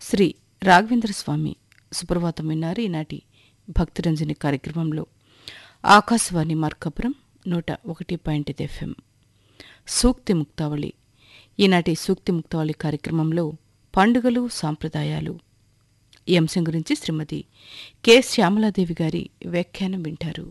శ్రీ రాఘవేంద్ర స్వామి సుప్రభాతం విన్నారు ఈనాటి భక్తిరంజని కార్యక్రమంలో ఆకాశవాణి మార్కపురం నూట ఒకటి పాయింట్ ఐదు ఎఫ్ఎం సూక్తి ముక్తావళి ఈనాటి సూక్తి ముక్తావళి కార్యక్రమంలో పండుగలు సాంప్రదాయాలు ఈ అంశం గురించి శ్రీమతి కె శ్యామలాదేవి గారి వ్యాఖ్యానం వింటారు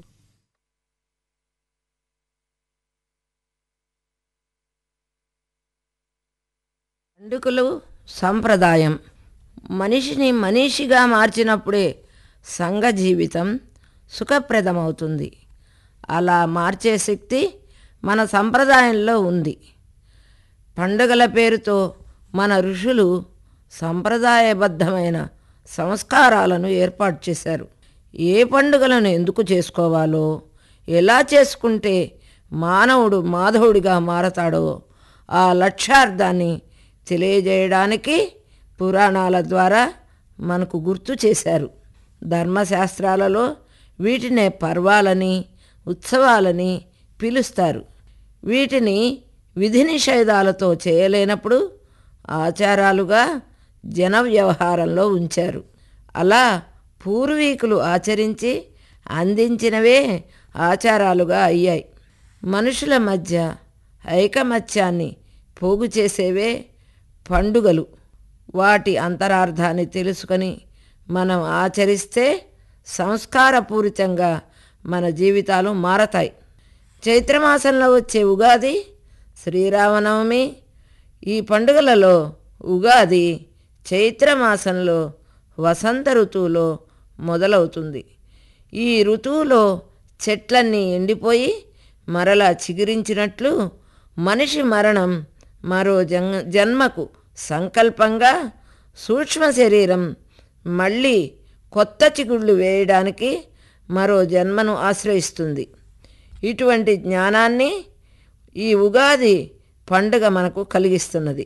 పండుగలు సంప్రదాయం మనిషిని మనిషిగా మార్చినప్పుడే సంఘ జీవితం సుఖప్రదమవుతుంది అలా మార్చే శక్తి మన సంప్రదాయంలో ఉంది పండుగల పేరుతో మన ఋషులు సంప్రదాయబద్ధమైన సంస్కారాలను ఏర్పాటు చేశారు ఏ పండుగలను ఎందుకు చేసుకోవాలో ఎలా చేసుకుంటే మానవుడు మాధవుడిగా మారతాడో ఆ లక్ష్యార్థాన్ని తెలియజేయడానికి పురాణాల ద్వారా మనకు గుర్తు చేశారు ధర్మశాస్త్రాలలో వీటినే పర్వాలని ఉత్సవాలని పిలుస్తారు వీటిని విధి నిషేధాలతో చేయలేనప్పుడు ఆచారాలుగా జన వ్యవహారంలో ఉంచారు అలా పూర్వీకులు ఆచరించి అందించినవే ఆచారాలుగా అయ్యాయి మనుషుల మధ్య ఐకమత్యాన్ని పోగు చేసేవే పండుగలు వాటి అంతరార్థాన్ని తెలుసుకొని మనం ఆచరిస్తే సంస్కారపూరితంగా మన జీవితాలు మారతాయి చైత్రమాసంలో వచ్చే ఉగాది శ్రీరామనవమి ఈ పండుగలలో ఉగాది చైత్రమాసంలో వసంత ఋతువులో మొదలవుతుంది ఈ ఋతువులో చెట్లన్నీ ఎండిపోయి మరలా చిగురించినట్లు మనిషి మరణం మరో జన్ జన్మకు సంకల్పంగా సూక్ష్మ శరీరం మళ్ళీ కొత్త చిగుళ్ళు వేయడానికి మరో జన్మను ఆశ్రయిస్తుంది ఇటువంటి జ్ఞానాన్ని ఈ ఉగాది పండుగ మనకు కలిగిస్తున్నది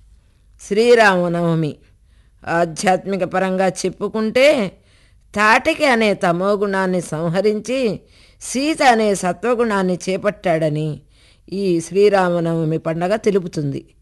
శ్రీరామనవమి ఆధ్యాత్మిక పరంగా చెప్పుకుంటే తాటికి అనే తమోగుణాన్ని సంహరించి సీత అనే సత్వగుణాన్ని చేపట్టాడని ఈ శ్రీరామనవమి పండగ తెలుపుతుంది